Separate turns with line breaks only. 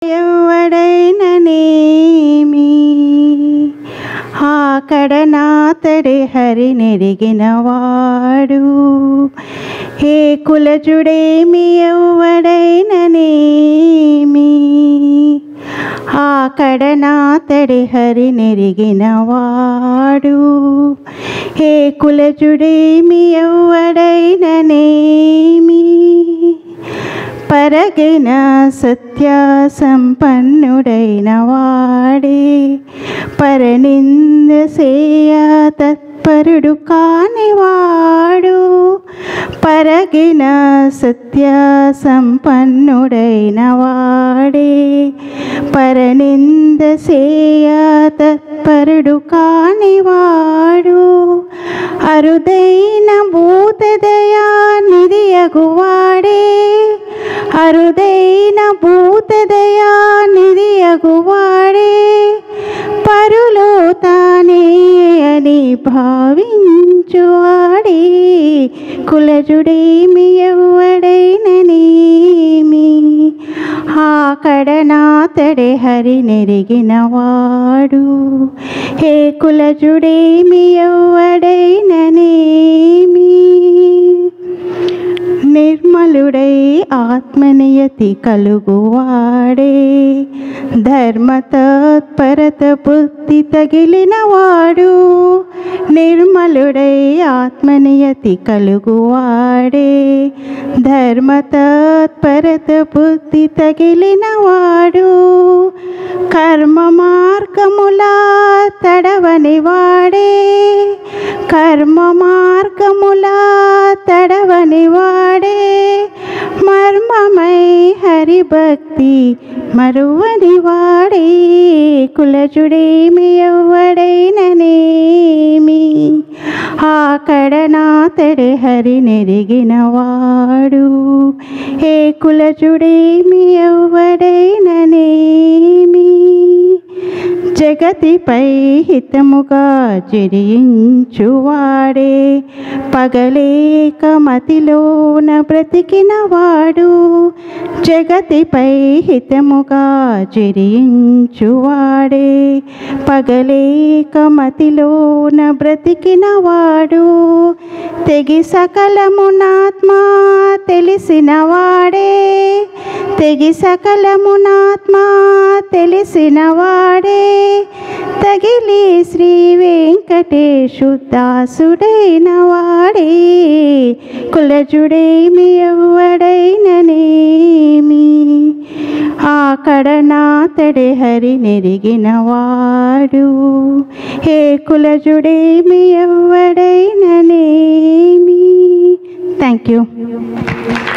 ఎవడైననేమి ఆకడనాతడి హరి నెరిగినవాడు ఏ కులజుడేమి ఎవడైననేమి ఆకడనాతడి హరి నెరిగినవాడు ఏ కులజుడేమి ఎవడైననేమి పరగిన సత్య సంపన్నుడైన వాడే పరనింద సేయ తత్పరుడు కానివాడు పరగిన సత్య సంపన్నుడైన వాడే పరనింద సేయ తత్పరుడు కానివాడు అరుదైన భూతదయా నిధియగువాడే అరుదైన భూతదయా నిధియగువాడే పరులో తానే అని భావించువాడే కులజుడేమి ఎవడైననేమి ఆకడనాతడే హరి నెరిగినవాడు హే కులజుడేమి ఎవడైననేమి నిర్మలుడై ఆత్మనియతి కలుగువాడే ధర్మ తత్పరత బుద్ధి తగిలినవాడు నిర్మలుడై ఆత్మనియతి కలుగువాడే ధర్మ తత్పరత బుద్ధి తగిలినవాడు కర్మ మార్గములా తడవని వాడే కర్మ మార్గములా తడవని వాడే మర్మమై హరిభక్తి మరువని వాడే కులజుడేమి ఎవడైననేమి ఆకడనాతడే హరి నెరిగినవాడు ఏ కులజుడేమి ఎవడైననేమి జగతిపై హితముగా జరించువాడే పగలేక మతిలోన బ్రతికినవాడు జగతిపై హితముగా జరించువాడే పగలేక మతిలోన బ్రతికినవాడు తెగి సకలమునాత్మా తెలిసినవాడే తెగి సకలమునాత్మా తెలిసినవాడే తగిలి శ్రీ వెంకటేశు దాసుడైన వాడే కులజుడేమి ఎవడైననేమి ఆకడనాతడే హరి నెరిగినవాడు హే కులజుడేమి ఎవడైననేమి థ్యాంక్ యూ